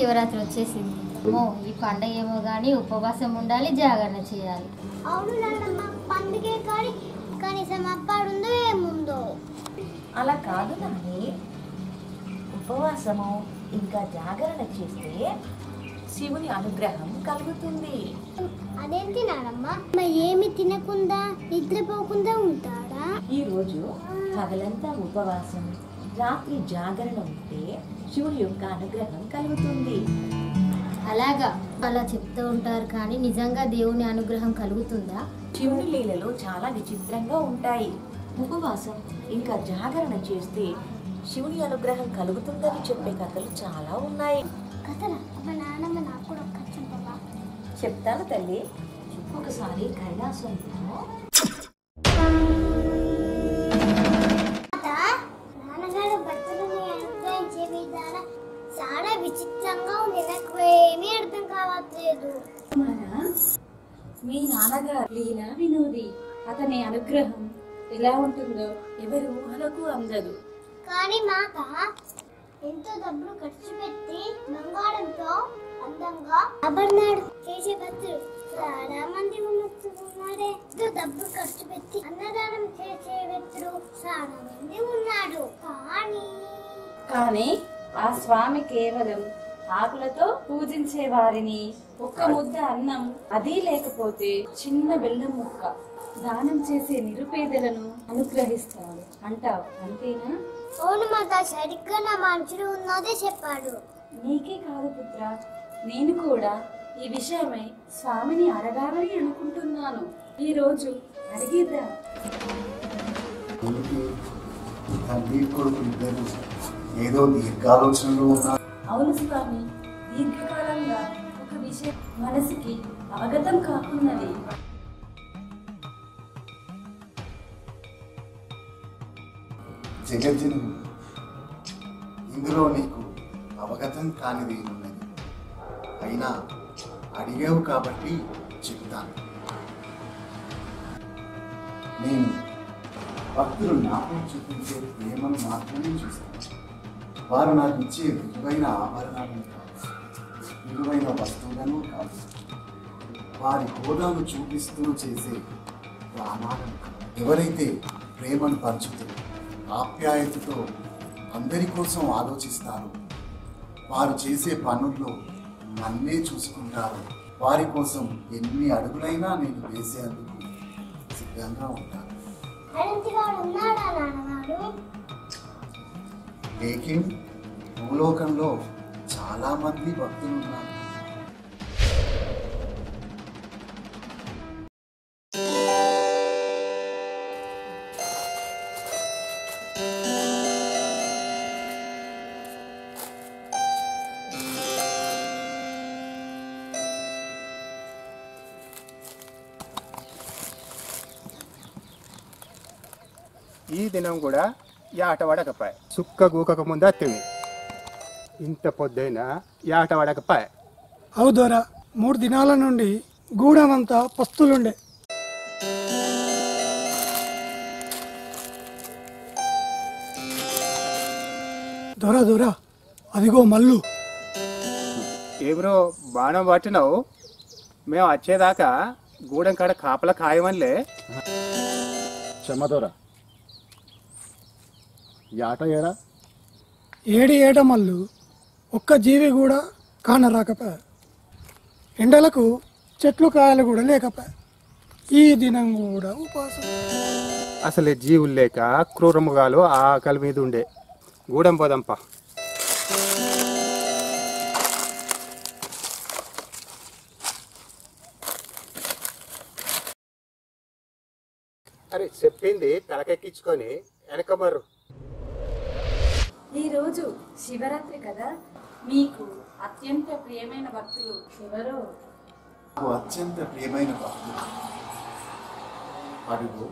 శివరాత్రి వచ్చేసింది అమ్మో ఈ పండగ ఏమో కానీ ఉపవాసం ఉండాలి జాగరణ చేయాలి అవును నాన్నమ్మ పండుగే కానీ కనీసం అప్పాడుందో ఏముందో అలా కాదు నాని ఉపవాసము ఇంకా జాగరణ చేస్తే శివుని అనుగ్రహం కలుగుతుంది అదేంటి నానమ్మ మరి ఏమి తినకుండా నిద్రపోకుండా ఉంటాడా ఈ రోజు పగలంతా ఉపవాసం రాత్రి జాగరణ ఉంటే శివుని యొక్క అనుగ్రహం కలుగుతుంది అలాగా అలా చెప్తూ ఉంటారు కానీ నిజంగా దేవుని అనుగ్రహం కలుగుతుందా శివుని లీలలు చాలా విచిత్రంగా ఉంటాయి ఉపవాసం ఇంకా జాగరణ చేస్తే శివుని అనుగ్రహం కలుగుతుందని చెప్పే కథలు చాలా ఉన్నాయి కథలా మా నాన్నమ్మ నాకు కూడా ఒక కథ చెప్పవా చెప్తాను తల్లి ఒకసారి కైలాసంలో తాత, నాన్నగారు భక్తులని అనుగ్రహించే విధానం చాలా విచిత్రంగా ఉంది నాకు ఏమీ అర్థం కావట్లేదు మీ నాన్నగారు లీలా వినోది అతని అనుగ్రహం ఎలా ఉంటుందో ఎవరి ఊహలకు అందదు కానీ మాత ఎంతో డబ్బులు ఖర్చు పెట్టి బంగారంతో అందంగా ఆభరణాలు చేసే భక్తులు చాలా మంది ఉన్నట్టున్నారే ఎంతో డబ్బులు ఖర్చు పెట్టి అన్నదానం చేసే వ్యక్తులు చాలా మంది ఉన్నాడు కానీ కానీ ఆ స్వామి కేవలం ఆకులతో పూజించే వారిని ఒక్క ముద్ద అన్నం అది లేకపోతే చిన్న బెల్లం ముక్క దానం చేసే నిరుపేదలను అనుగ్రహిస్తాడు అంటావు అంతేనా అవును మాత సరిగ్గా నా మనసులో ఉన్నదే చెప్పాడు నీకే కాదు పుత్ర నేను కూడా ఈ విషయమై స్వామిని అడగాలని అనుకుంటున్నాను ఈ రోజు అడిగిద్దాం అందుకే తండ్రి కొడుకు ఇద్దరు ఏదో దీర్ఘాలోచనలో ఉన్నారు అవును స్వామి దీర్ఘకాలంగా ఒక విషయం మనసుకి అవగతం కాకున్నది జగజ్జనుడు ఇందులో నీకు అవగతం కానిది ఉన్నది అయినా అడిగావు కాబట్టి చెప్తాను నేను భక్తులు నాపై చూపించే ప్రేమను మాత్రమే చూస్తాను వారు నాకు ఇచ్చే విలువైన ఆభరణాలను కాదు విలువైన వస్తువులను కాదు వారి హోదాను చూపిస్తూ చేసే ప్రాణాలను కాదు ఎవరైతే ప్రేమను పంచుతూ ఆప్యాయతతో అందరి కోసం ఆలోచిస్తారు వారు చేసే పనుల్లో నన్నే చూసుకుంటారు వారి కోసం ఎన్ని అడుగులైనా నేను వేసేందుకు సిద్ధంగా ఉంటాను అనంతిగాడు ఉన్నాడా నాన్నగారు లేకిన్ భూలోకంలో చాలా మంది భక్తులు ఉన్నారు ఈ దినం కూడా ఈ ఆట పడకపాయ సుక్క గూకక ముందు అత్తివి ఇంత పొద్దైనా ఈ ఆట పడకపాయ అవు దొర మూడు దినాల నుండి గూడెమంతా పస్తులుండే దొర దొర అదిగో మల్లు ఏబ్రో బాణం పట్టినావు మేము వచ్చేదాకా గూడెం కాడ కాపల ఖాయమనిలే చెమ్మదోరా ఈ ఆట ఏడా ఏడి ఏట మల్లు ఒక్క జీవి కూడా కానరాకపా ఎండలకు చెట్లు కాయలు కూడా లేకపా ఈ దినం కూడా ఉపాసం అసలే జీవులు లేక క్రూరముగాలు ఆకలి మీద ఉండే గూడెం పోదంపా అరే చెప్పింది తలకెక్కించుకొని వెనకమర్రు ఈరోజు శివరాత్రి కదా మీకు అత్యంత ప్రియమైన భక్తులు ఎవరో నాకు అత్యంత ప్రియమైన భక్తుడు అడుగు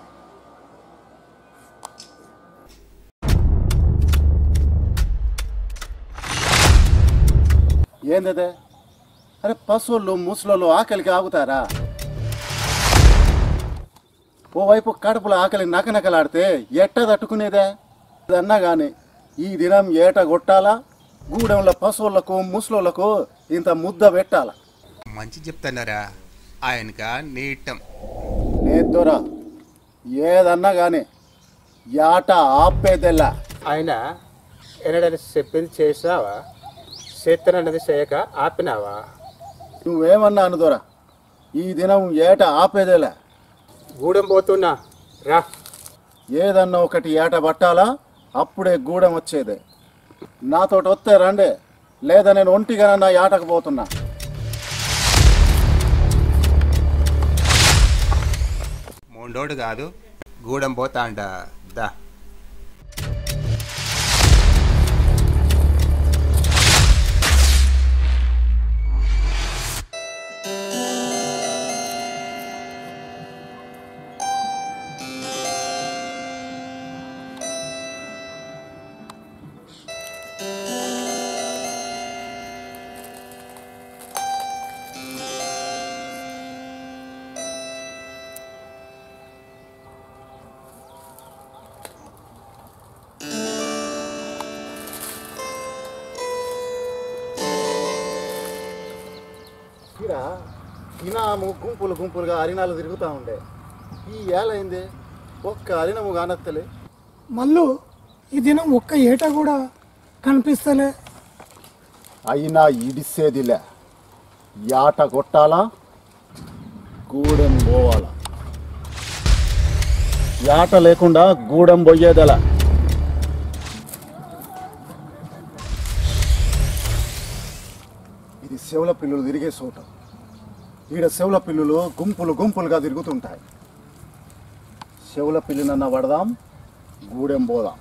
ఏందదే అరే పశువులు ముసలోళ్ళు ఆకలికి ఆగుతారా ఓవైపు కడుపులో ఆకలి నకనకలాడితే ఎట్ట తట్టుకునేదే అన్నా కానీ ఈ దినం ఏట కొట్టాలా గూడెంలో పశువులకు ముసలోళ్ళకు ఇంత ముద్ద పెట్టాల మంచి చెప్తున్నారా ఆయనక నీటం నేద్దోరా ఏదన్నా కానీ యాట ఆపేదెల్లా ఆయన ఎన్నడని చెప్పింది చేసావా చేతనన్నది చేయక ఆపినావా నువ్వేమన్నా అనుదోరా ఈ దినం ఏట ఆపేదేలే గూడెం పోతున్నా రా ఏదన్నా ఒకటి ఏట పట్టాలా అప్పుడే గూడెం వచ్చేదే నాతోటి వస్తే రండి లేదా నేను ఒంటిగా నా ఏటకు పోతున్నా మొండోడు కాదు గూడెం పోతా అంట దా ఇక్కడ ఇనాము గుంపులు గుంపులుగా అరినాలు తిరుగుతూ ఉండే ఈ ఏలైంది ఒక్క అరినము కానత్తలే మళ్ళు ఈ దినం ఒక్క ఏట కూడా కనిపిస్తలే అయినా ఇడిసేదిలే యాట కొట్టాలా గూడెం పోవాలా యాట లేకుండా గూడెం పోయేదెలా ఇది శివుల పిల్లులు తిరిగే చోట ఈడ శివుల పిల్లులు గుంపులు గుంపులుగా తిరుగుతుంటాయి శివుల పిల్లినన్న పడదాం గూడెం పోదాం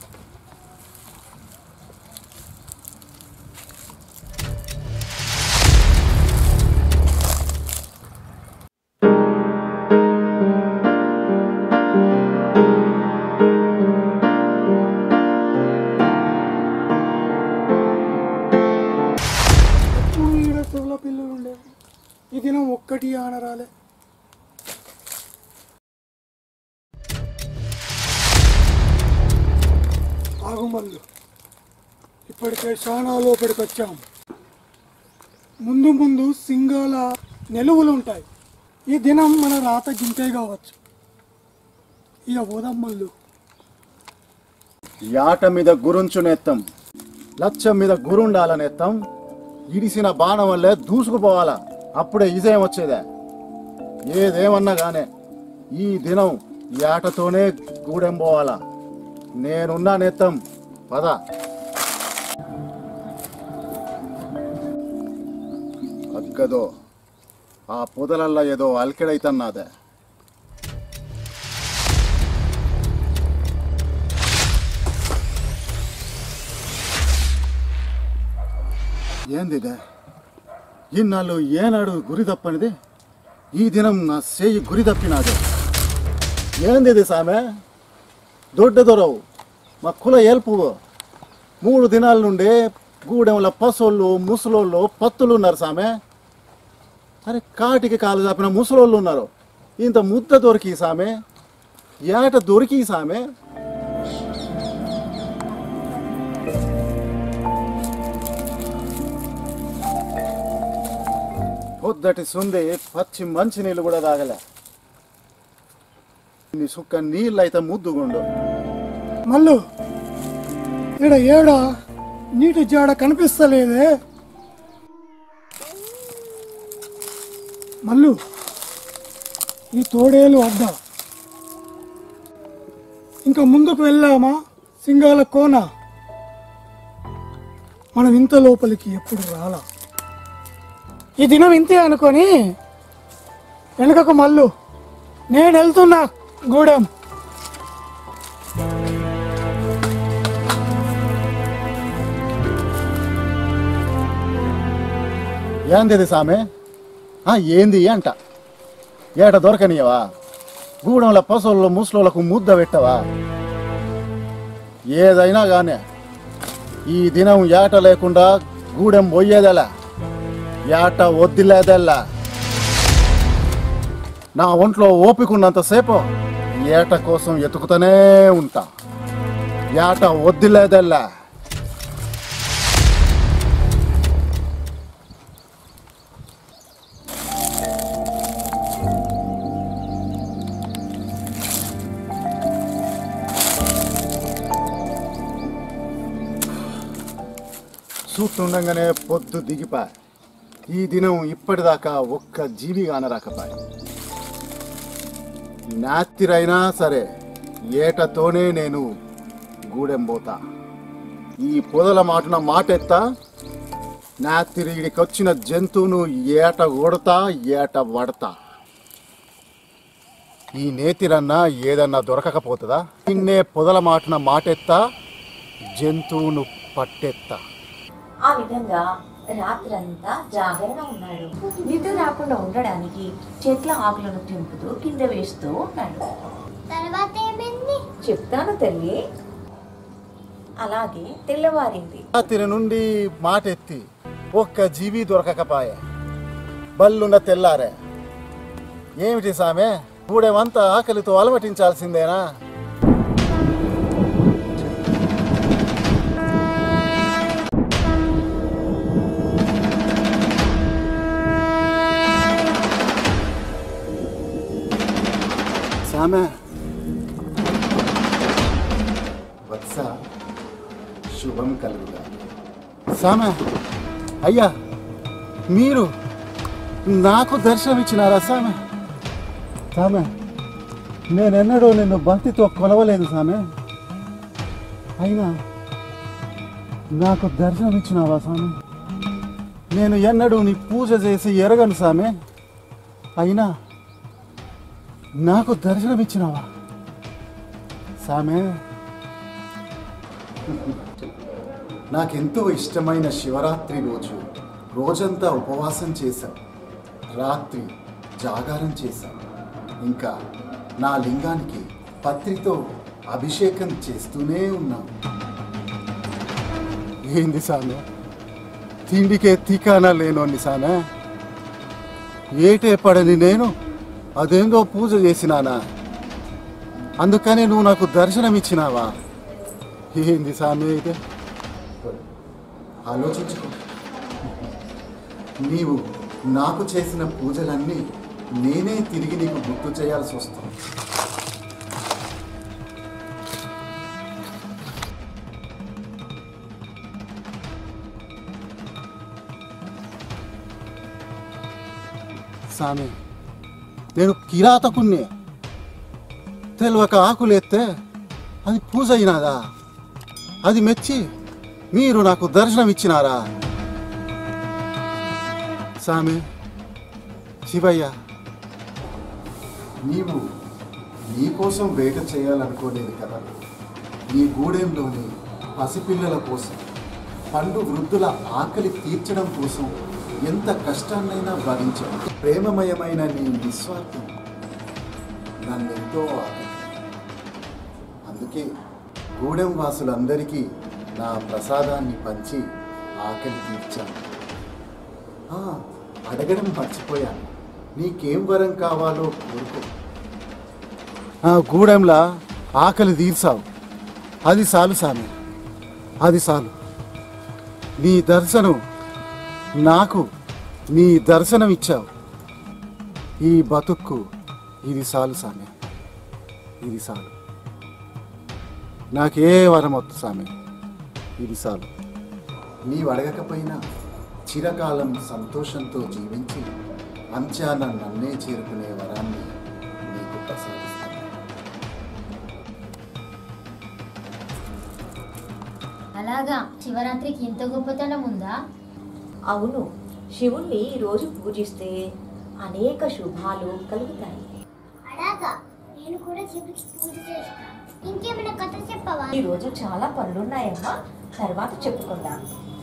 ఎప్పుడు ఈడ చెవుల పిల్లలు ఉండేవి ఈ దినం ఒక్కటి ఆనరాలే ఆగుమల్లు ఇప్పటికే చాలా లోపలికి వచ్చాం ముందు ముందు సింగాల నిలువలు ఉంటాయి ఈ దినం మన రాత గింతే కావచ్చు ఇక పోదాం మల్లు యాట మీద గురుంచునేత్తం లచ్చం మీద గురుండాలనేత్తం ఇడిసిన బాణం వల్లే దూసుకుపోవాలా అప్పుడే విజయం వచ్చేదే ఏదేమన్నా గానే ఈ దినం యాటతోనే గూడెం పోవాలా నేనున్నా నేత్తం పద అగ్గదో ఆ పొదలల్లా ఏదో అల్కెడైతన్నాదే ఏందిదే ఇన్నాళ్ళు ఏనాడు గురి తప్పనిది ఈ దినం నా సేయి గురి తప్పినాది ఏందిది సామె దొడ్డ దొరవు మా కుల ఏల్పు మూడు దినాల నుండి గూడెంల పసోళ్ళు ముసలోళ్ళు పత్తులు ఉన్నారు సామె అరే కాటికి కాలు చాపిన ముసలోళ్ళు ఉన్నారు ఇంత ముద్ద దొరికి సామె ఏట దొరికి సామె పొద్దటి సుంది పచ్చి మంచి నీళ్ళు కూడా తాగలే నీ సుక్క నీళ్ళైతే ముద్దుగుండు మల్లు ఈడ ఏడ నీటి జాడ కనిపిస్తలేదే మల్లు ఈ తోడేలు అడ్డ ఇంకా ముందుకు వెళ్ళామా సింగాల కోన మనం ఇంత లోపలికి ఎప్పుడు రాలా ఈ దినం ఇంతే అనుకొని వెనుకకు మల్లు నేను వెళ్తున్నా గూడెం ఏంది సామె ఆ, ఏంది అంట ఏట దొరకనియవా గూడెంల పశువుల ముసలోళ్ళకు ముద్ద పెట్టవా ఏదైనా గానే ఈ దినం ఏట లేకుండా గూడెం పోయేదెలా ఏట వద్దిలేదెల్లా నా ఒంట్లో ఓపికన్నంతసేపు ఏట కోసం ఎతుకుతూనే ఉంటా ఏట వద్దిలేదెల్లా చూస్తుండగానే పొద్దు దిగిపా ఈ దినం ఇప్పటిదాకా ఒక్క జీవి కానరాకపాయ నాతిరైనా సరే ఏటతోనే నేను గూడెం పోతా ఈ పొదల మాటన మాటెత్తా నాతిరిడికొచ్చిన జంతువును ఏట కొడతా ఏట వడతా ఈ నేతిరన్నా ఏదన్నా దొరకకపోతుందా నిన్నే పొదల మాటన మాటెత్తా జంతువును పట్టెత్తా ఆ విధంగా రాత్రంతా జాగరణ ఉన్నాడు నిద్ర రాకుండా ఉండడానికి చెట్ల ఆకులను తెంపుతూ కింద వేస్తూ ఉన్నాడు తర్వాత ఏమైంది చెప్తాను తల్లి అలాగే తెల్లవారింది రాత్రి నుండి మాటెత్తి ఒక్క జీవి దొరకకపాయే బల్లున్న తెల్లారే ఏమిటి సామె కూడేమంతా ఆకలితో అలమటించాల్సిందేనా సామె వత్స శుభం కలుగుగా సామె అయ్యా మీరు నాకు దర్శనం ఇచ్చినారా సామె సామె నేనెన్నడూ నిన్ను భక్తితో కొలవలేదు సామె అయినా నాకు దర్శనం ఇచ్చినావా సామె నేను ఎన్నడూ నీ పూజ చేసి ఎరగను సామె అయినా నాకు దర్శనం ఇచ్చినావా సామె నాకెంతో ఇష్టమైన శివరాత్రి రోజు రోజంతా ఉపవాసం చేశాం రాత్రి జాగారం చేశాం ఇంకా నా లింగానికి పత్రితో అభిషేకం చేస్తూనే ఉన్నాం ఏంది సామె తిండికే తీకానా లేనోని సామె ఏటే పడని నేను అదేందో పూజ చేసినానా అందుకని నువ్వు నాకు దర్శనం ఇచ్చినావా ఏంది సామె ఇది ఆలోచించుకో నీవు నాకు చేసిన పూజలన్నీ నేనే తిరిగి నీకు గుర్తు చేయాల్సి వస్తుంది సామి నేను కిరాతకుణ్ణి తెలియక ఆకులేస్తే అది పూజ అయినాదా అది మెచ్చి మీరు నాకు దర్శనం ఇచ్చినారా సామి శివయ్య నీవు నీకోసం వేట చేయాలనుకోలేదు కదా నీ గూడెంలోని పసిపిల్లల కోసం పండు వృద్ధుల ఆకలి తీర్చడం కోసం ఎంత కష్టాన్నైనా భరించావు ప్రేమమయమైన నీ నిస్వార్థం నన్నెంతో ఆకర్షించింది. అందుకే గూడెం వాసులందరికీ నా ప్రసాదాన్ని పంచి ఆకలి తీర్చాను ఆ, అడగడం మర్చిపోయాను నీకేం వరం కావాలో కోరుకో ఆ గూడెంలా ఆకలి తీర్చావు అది చాలు సామి అది చాలు నీ దర్శనం నాకు నీ దర్శనం ఇచ్చావు ఈ బతుక్కు ఇది చాలు సామి ఇది చాలు నాకే వరం వద్దు సామి ఇది చాలు నీవు అడగకపోయినా చిరకాలం సంతోషంతో జీవించి అంచాన నన్నే చేరుకునే వరాన్ని నీకు ప్రసాదిస్తాను అలాగా శివరాత్రికి ఇంత గొప్పతనం ఉందా అవును శివుణ్ణి రోజు పూజిస్తే అనేక శుభాలు కలుగుతాయి అలాగా నేను కూడా శివుడికి పూజ చేస్తాను ఇంకేమైనా కథ చెప్పవా ఈ రోజు చాలా పనులున్నాయమ్మా తర్వాత చెప్పుకుందాం